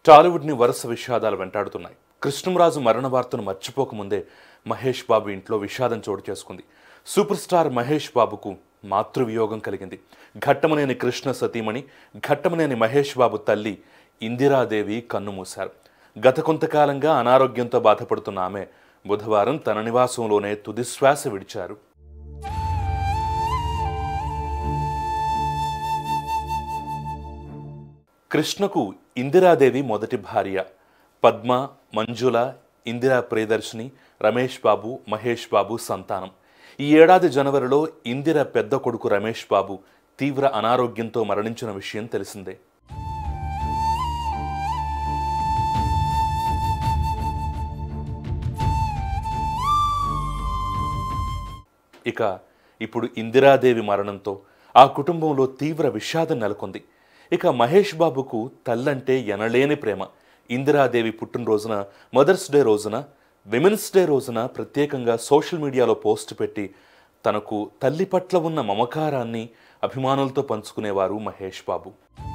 టాలీవుడ్ని వరుస విషాదాలు వెంటాడుతున్నాయి కృష్ణంరాజు మరణ వార్తను మర్చిపోకముందే మహేష్ బాబు ఇంట్లో విషాదం చోటు చేసుకుంది సూపర్ స్టార్ మహేష్ బాబుకు మాతృవియోగం కలిగింది ఘట్టమనేని కృష్ణ సతీమణి ఘట్టమనేని మహేష్ బాబు తల్లి ఇందిరాదేవి కన్నుమూశారు గత కొంతకాలంగా అనారోగ్యంతో బాధపడుతున్న ఆమె బుధవారం తన నివాసంలోనే తుదిశ్వాస విడిచారు కృష్ణకు ఇందిరాదేవి మొదటి భార్య పద్మ మంజుల ఇందిరా ప్రియదర్శిని రమేష్ బాబు మహేష్ బాబు సంతానం ఈ ఏడాది జనవరిలో ఇందిర పెద్ద కొడుకు రమేష్ బాబు తీవ్ర అనారోగ్యంతో మరణించిన విషయం తెలిసిందే ఇక ఇప్పుడు ఇందిరాదేవి మరణంతో ఆ కుటుంబంలో తీవ్ర విషాదం నెలకొంది ఇక మహేష్ బాబుకు తల్లంటే ఎనలేని ప్రేమ ఇందిరాదేవి పుట్టినరోజున మదర్స్ డే రోజున విమెన్స్ డే రోజున ప్రత్యేకంగా సోషల్ మీడియాలో పోస్ట్ పెట్టి తనకు తల్లి పట్ల ఉన్న మమకారాన్ని అభిమానులతో పంచుకునేవారు మహేష్ బాబు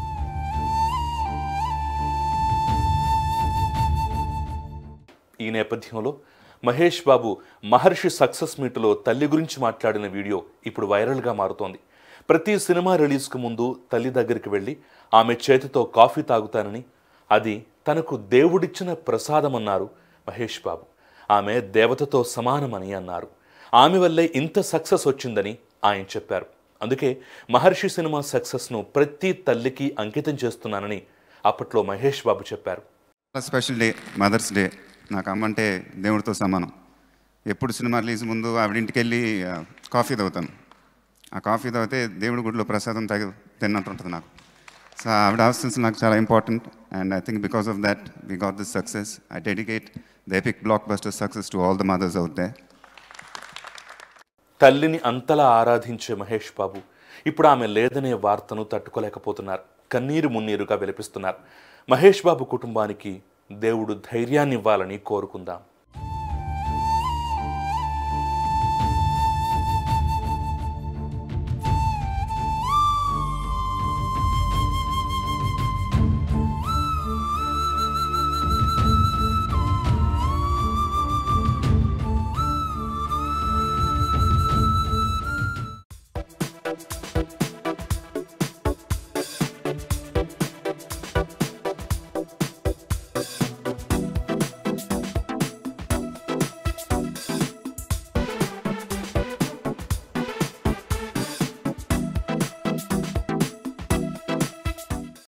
ఈ నేపథ్యంలో మహేష్ బాబు మహర్షి సక్సెస్ మీట్లో తల్లి గురించి మాట్లాడిన వీడియో ఇప్పుడు వైరల్గా మారుతోంది ప్రతి సినిమా రిలీజ్కు ముందు తల్లి దగ్గరికి వెళ్ళి ఆమె చేతితో కాఫీ తాగుతానని అది తనకు దేవుడిచ్చిన ప్రసాదమన్నారు మహేష్ బాబు ఆమె దేవతతో సమానమని అన్నారు ఆమె వల్లే ఇంత సక్సెస్ వచ్చిందని ఆయన చెప్పారు అందుకే మహర్షి సినిమా సక్సెస్ను ప్రతి తల్లికి అంకితం చేస్తున్నానని అప్పట్లో మహేష్ బాబు చెప్పారు చాలా స్పెషల్ డే మదర్స్ డే నాకు అమ్మ అంటే దేవుడితో సమానం ఎప్పుడు సినిమా రిలీజ్ ముందు ఆవిడింటికి వెళ్ళి ఆ, కాఫీ తాగుతాను ఆ కాఫీ తాగితే దేవుడి గుడిలో ప్రసాదం తాగి తిన్నట్టు ఉంటుంది నాకు సో ఆవిడ ఆబ్సెన్స్ నాకు చాలా important and I think because of that we got this success I dedicate the epic blockbuster success to all the mothers out there తల్లిని అంతలా ఆరాధించే మహేష్ బాబు ఇప్పుడు ఆమె లేదనే వార్తను తట్టుకోలేకపోతున్నారు కన్నీరు మున్నీరుగా విలపిస్తున్నారు మహేష్ బాబు కుటుంబానికి దేవుడు ధైర్యాన్ని ఇవ్వాలని కోరుకుందాం